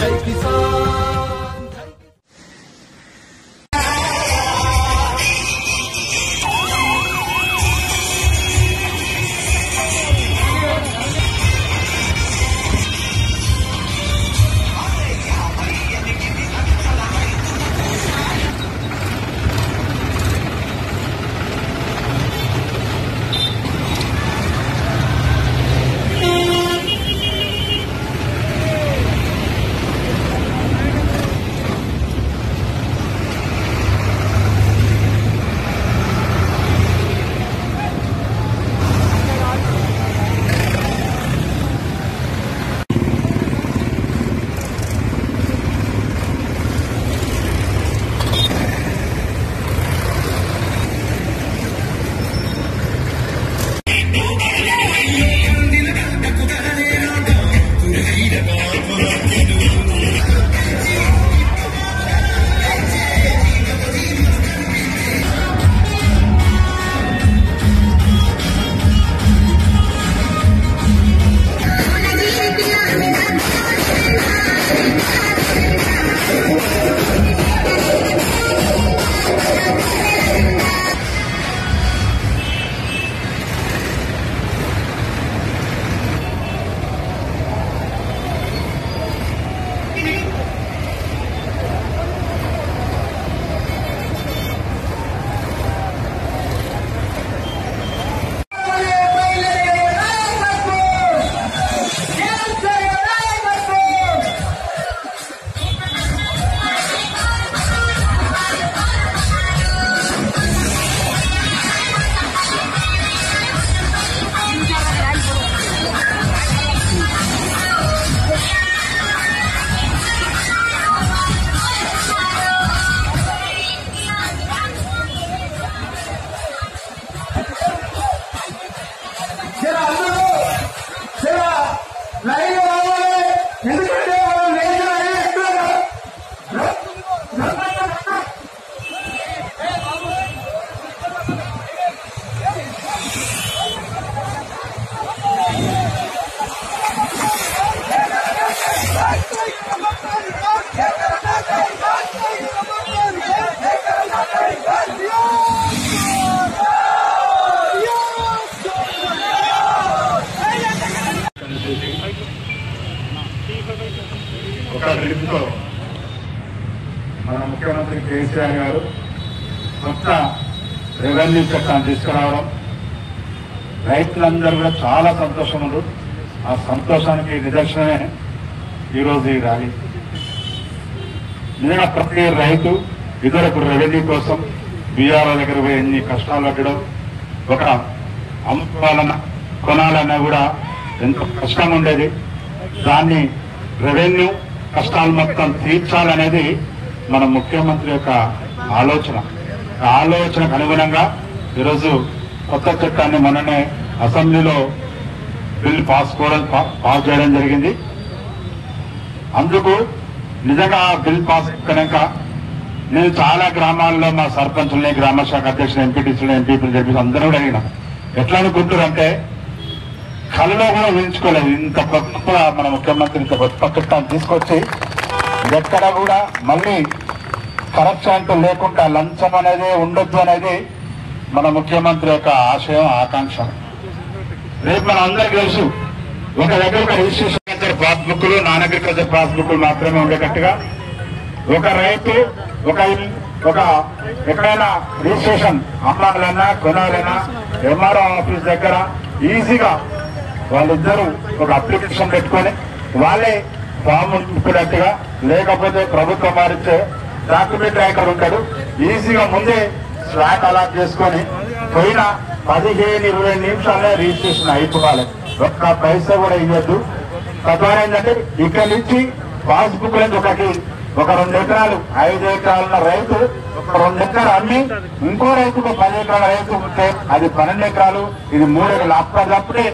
జై కిసాన్ జై జర అందరూ జర లైన్ రావాలి ఎందుకంటే మనం లేచిన లైన్ ఎక్కువ ఒక ట్రిప్తో మన ముఖ్యమంత్రి కేసీఆర్ గారు కొత్త రెవెన్యూ చట్టాన్ని తీసుకురావడం రైతులందరూ కూడా చాలా సంతోషం ఉన్నారు ఆ సంతోషానికి నిదర్శనమే ఈరోజు ఈ ర్యాలీ నిజంగా ప్రతి రైతు ఇతరకు రెవెన్యూ కోసం బీఆర్ఓ దగ్గర పోయి ఎన్ని కష్టాలు పట్టడం ఒక అమ్ముకోవాలన్నా కొనాలన్నా కూడా ఎంతో కష్టంగా ఉండేది దాన్ని రెవెన్యూ కష్టాలు మొత్తం తీర్చాలనేది మన ముఖ్యమంత్రి యొక్క ఆలోచన ఆ ఆలోచనకు అనుగుణంగా ఈరోజు కొత్త చట్టాన్ని మొన్ననే అసెంబ్లీలో బిల్ పాస్ కూడా పాస్ చేయడం జరిగింది అందుకు నిజంగా ఆ బిల్ పాస్ కనుక నేను చాలా గ్రామాల్లో మా సర్పంచుల్ని గ్రామ శాఖ అధ్యక్షులు ఎంపీటీసీలు ఎంపీపీలు చెప్పి అందరూ కూడా అడిగిన ఎట్లా అనుకుంటారంటే కళలో కూడా ఊహించుకోలేదు ఇంత గొప్ప మన ముఖ్యమంత్రి ఇంత గొప్ప చట్టాన్ని తీసుకొచ్చి ఎక్కడ కూడా మళ్ళీ కరప్షన్ అంటూ లేకుండా లంచం అనేది ఉండొద్దు అనేది మన ముఖ్యమంత్రి యొక్క ఆశయం ఆకాంక్ష రేపు మన అందరికి తెలుసు ఒక దగ్గర ఒక రిజిస్ట్రేషన్ పాస్బుక్లు నాన్ అగ్రికల్చర్ పాస్బుక్లు మాత్రమే ఉండేటట్టుగా ఒక రైతు ఒక ఇల్- ఒక ఎక్కడైనా రిజిస్ట్రేషన్ అమ్మాలన్నా కొనాలన్నా ఎంఆర్ఓ ఆఫీస్ దగ్గర ఈజీగా వాళ్ళిద్దరూ ఒక అప్లికేషన్ పెట్టుకొని వాళ్ళే ఫామ్ నింపుకున్నట్టుగా లేకపోతే ప్రభుత్వం వారిచ్చే డాక్యుమెంట్ రైటర్ ఉంటాడు ఈజీగా ముందే స్లాట్ అలాట్ చేసుకొని పోయిన పదిహేను ఇరవై నిమిషాలే రిజిస్ట్రేషన్ అయిపోవాలి ఒక్క పైసా కూడా ఇవ్వద్దు తద్వారా ఏంటంటే ఇక్కడ నుంచి పాస్బుక్ నుంచి ఒకటి ఒక రెండు ఎకరాలు ఐదు ఎకరాలు ఉన్న రైతు ఒక రెండు ఎకరాలు అమ్మి ఇంకో రైతుకు పది ఎకరాల రైతు ఉంటే అది పన్నెండు ఎకరాలు ఇది మూడు ఎకరాలు అప్పటికప్పుడే